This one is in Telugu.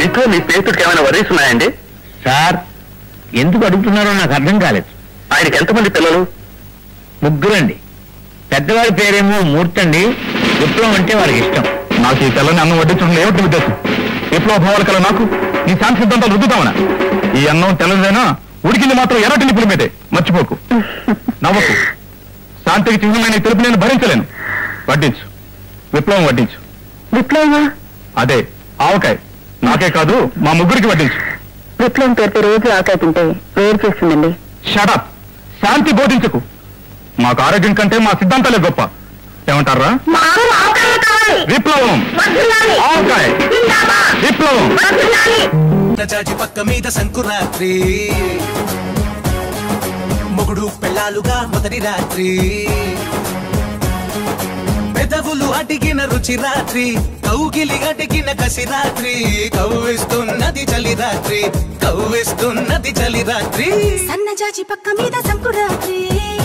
ఇంట్లో మీ స్నేహితుడికి ఏమైనా వరీస్ ఉన్నాయండి సార్ ఎందుకు అడుగుతున్నారో నాకు అర్థం కాలేదు ఆయనకి ఎంతమంది పిల్లలు ముగ్గురండి పెద్దవాడి పేరేమో మూర్తి అండి విప్లవం అంటే వారికి ఇష్టం నాకు ఈ తెల్లని అన్నం వడ్డించడం ఏమిటి ఉద్దేశం విప్లవ భావాలు కల నాకు ఈ శాంతి సిద్ధాంతాలు రుద్దుతామనా ఈ అన్నం తెల్లదైనా ఉడికింది మాత్రం ఎర్రటి నిప్పుల మీదే మర్చిపోకు నవ్వకు శాంతికి చిహ్నమైన ఈ తెలుపు నేను భరించలేను వడ్డించు విప్లవం వడ్డించు విప్లవమా అదే ఆవకాయ నాకే కాదు మా ముగ్గురికి వడ్డించు విప్లవం పేరుతో రోజు ఆకాయ తింటే వేరు చేస్తుందండి షడప్ శాంతి బోధించకు మాకు ఆరోగ్యం కంటే మా సిద్ధాంతాలే గొప్ప ఏమంటారా విప్లవం ఆవకాయ విప్లవం చాచి పక్క మీద సంకురాత్రి మొగుడు పెళ్ళాలుగా మొదటి రాత్రి పెదవులు అడిగిన రుచి రాత్రి కౌగిలి అడిగిన కసి రాత్రి కవ్విస్తున్నది చలి రాత్రి కవ్విస్తున్నది చలి రాత్రి సన్నజాజి పక్క మీద సంకురాత్రి